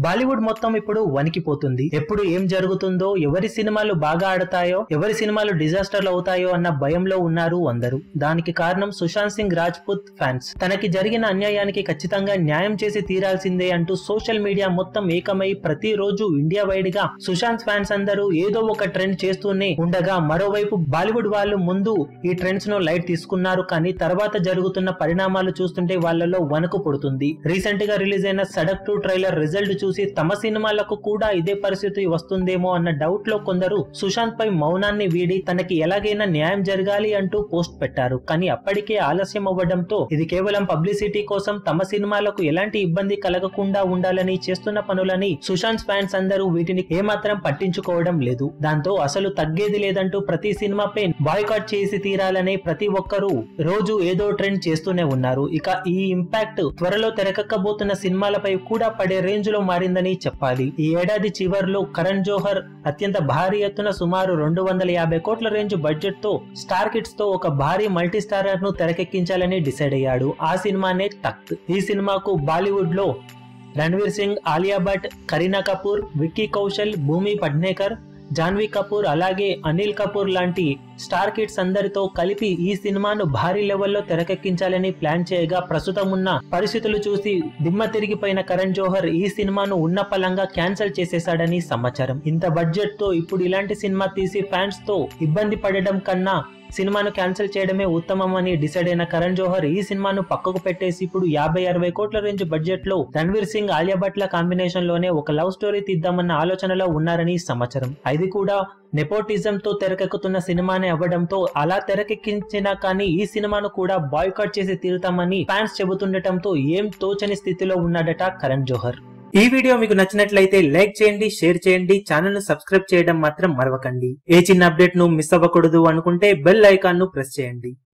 బాలీవుడ్ మొత్తం ఇప్పుడు వణికిపోతుంది ఎప్పుడు ఏం జరుగుతుందో ఎవరి సినిమాలు బాగా ఆడతాయో ఎవరి సినిమాలు డిజాస్టర్లు అవుతాయో అన్న భయంలో ఉన్నారు అందరూ దానికి కారణం సుశాంత్ సింగ్ రాజ్పుత్ ఫ్యాన్స్ తనకి జరిగిన అన్యాయానికి ఖచ్చితంగా న్యాయం చేసి తీరాల్సిందే అంటూ సోషల్ మీడియా మొత్తం ఏకమై ప్రతిరోజు ఇండియా వైడ్ గా సుశాంత్ ఫ్యాన్స్ అందరూ ఏదో ఒక ట్రెండ్ చేస్తూనే ఉండగా మరోవైపు బాలీవుడ్ వాళ్ళు ముందు ఈ ట్రెండ్స్ ను లైట్ తీసుకున్నారు కానీ తర్వాత జరుగుతున్న పరిణామాలు చూస్తుంటే వాళ్ళలో వణుకు పుడుతుంది రీసెంట్ గా రిలీజ్ అయిన సడక్ టూ ట్రైలర్ రిజల్ట్ చూసి తమ సినిమాలకు కూడా ఇదే పరిస్థితి వస్తుందేమో అన్న డౌట్ లో కొందరు సుశాంత్ పై మౌనాన్ని వీడి తనకి ఎలాగైనా న్యాయం జరగాలి అంటూ పోస్ట్ పెట్టారు కానీ అప్పటికే ఆలస్యం అవ్వడంతో ఇది కేవలం పబ్లిసిటీ కోసం తమ సినిమాలకు ఎలాంటి ఇబ్బంది కలగకుండా ఉండాలని చేస్తున్న పనులని సుశాంత్ ఫ్యాన్స్ అందరూ వీటిని ఏమాత్రం పట్టించుకోవడం లేదు దాంతో అసలు తగ్గేది లేదంటూ ప్రతి సినిమాపై బాయ్కాట్ చేసి తీరాలని ప్రతి ఒక్కరూ రోజు ఏదో ట్రెండ్ చేస్తూనే ఉన్నారు ఇక ఈ ఇంపాక్ట్ త్వరలో తెరకెక్కబోతున్న సినిమాలపై కూడా పడే రేంజ్ లో మారిందని చెప్పాలి ఈ ఏడాది చివర్లో కరణ్ జోహర్ అత్యంత భారీ ఎత్తున సుమారు రెండు వందల యాభై కోట్ల రేంజ్ బడ్జెట్ తో స్టార్ కిడ్స్ తో ఒక భారీ మల్టీ స్టారర్ ను తెరకెక్కించాలని డిసైడ్ అయ్యాడు ఆ సినిమానే తక్త్ ఈ సినిమాకు బాలీవుడ్ లో రణ్వీర్ సింగ్ ఆలియా భట్ కరీనా కపూర్ విక్కీ కౌశల్ భూమి పడ్నేకర్ జాన్వీ కపూర్ అలాగే అనిల్ కపూర్ లాంటి స్టార్ కిడ్స్ అందరితో కలిపి ఈ సినిమాను భారీ లెవెల్లో తెరకెక్కించాలని ప్లాన్ చేయగా ప్రస్తుతం ఉన్న పరిస్థితులు చూసి దిమ్మ తిరిగిపోయిన కరణ్ జోహర్ ఈ సినిమాను ఉన్న పలంగా క్యాన్సిల్ చేసేశాడని సమాచారం ఇంత బడ్జెట్ తో ఇప్పుడు ఇలాంటి సినిమా తీసి ఫ్యాన్స్ తో ఇబ్బంది పడడం కన్నా సినిమాను క్యాన్సిల్ చేయడమే ఉత్తమం అని డిసైడ్ అయిన కరణ్ జోహర్ ఈ సినిమాను పక్కకు పెట్టేసి ఇప్పుడు యాభై అరవై కోట్ల రేంజ్ బడ్జెట్ లో రణ్వీర్ సింగ్ ఆలియా భట్ల కాంబినేషన్ లోనే ఒక లవ్ స్టోరీ తీద్దామన్న ఆలోచనలో ఉన్నారని సమాచారం అది కూడా నెపోటిజం తో తెరకెక్కుతున్న సినిమానే అవ్వడంతో అలా తెరకెక్కించినా కానీ ఈ సినిమాను కూడా బాయ్కాట్ చేసి తీరుతామని ఫ్యాన్స్ చెబుతుండటంతో ఏం తోచని స్థితిలో ఉన్నాడట కరణ్ జోహర్ ఈ వీడియో మీకు నచ్చినట్లయితే లైక్ చేయండి షేర్ చేయండి ఛానల్ ను సబ్స్క్రైబ్ చేయడం మాత్రం మరవకండి ఏ చిన్న అప్డేట్ ను మిస్ అవ్వకూడదు అనుకుంటే బెల్ ఐకాన్ ను ప్రెస్ చేయండి